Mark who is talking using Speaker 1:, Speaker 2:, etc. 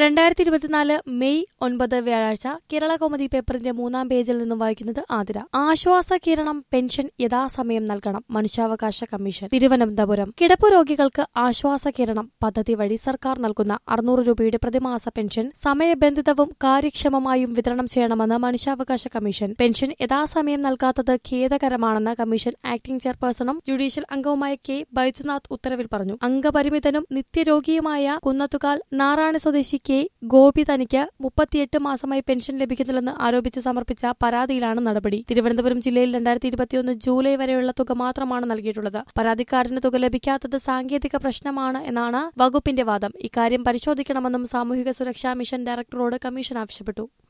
Speaker 1: രണ്ടായിരത്തി ഇരുപത്തിനാല് മെയ് ഒൻപത് വ്യാഴാഴ്ച കേരള കൗമുദി പേപ്പറിന്റെ മൂന്നാം പേജിൽ നിന്നും വായിക്കുന്നത് ആതിര ആശ്വാസ കിരണം പെൻഷൻ യഥാസമയം നൽകണം മനുഷ്യാവകാശ കമ്മീഷൻ തിരുവനന്തപുരം കിടപ്പു രോഗികൾക്ക് ആശ്വാസ കിരണം പദ്ധതി വഴി സർക്കാർ നൽകുന്ന അറുന്നൂറ് രൂപയുടെ പ്രതിമാസ പെൻഷൻ സമയബന്ധിതവും കാര്യക്ഷമമായും വിതരണം ചെയ്യണമെന്ന് മനുഷ്യാവകാശ കമ്മീഷൻ പെൻഷൻ യഥാസമയം നൽകാത്തത് ഖേദകരമാണെന്ന് കമ്മീഷൻ ആക്ടിംഗ് ചെയർപേഴ്സണും ജുഡീഷ്യൽ അംഗവുമായ കെ ബൈജുനാഥ് ഉത്തരവിൽ പറഞ്ഞു അംഗപരിമിതനും നിത്യരോഗിയുമായ കുന്നത്തുകാൽ നാറാണ സ്വദേശി കെ ഗോപി തനിക്ക് മുപ്പത്തിയെട്ട് മാസമായി പെൻഷൻ ലഭിക്കുന്നില്ലെന്ന് ആരോപിച്ച് സമർപ്പിച്ച പരാതിയിലാണ് നടപടി തിരുവനന്തപുരം ജില്ലയിൽ രണ്ടായിരത്തി ഇരുപത്തിയൊന്ന് ജൂലൈ വരെയുള്ള തുക മാത്രമാണ് നൽകിയിട്ടുള്ളത് പരാതിക്കാരന് തുക ലഭിക്കാത്തത് സാങ്കേതിക പ്രശ്നമാണ് എന്നാണ് വകുപ്പിന്റെ വാദം ഇക്കാര്യം പരിശോധിക്കണമെന്നും സാമൂഹിക സുരക്ഷാ മിഷൻ ഡയറക്ടറോട് കമ്മീഷൻ ആവശ്യപ്പെട്ടു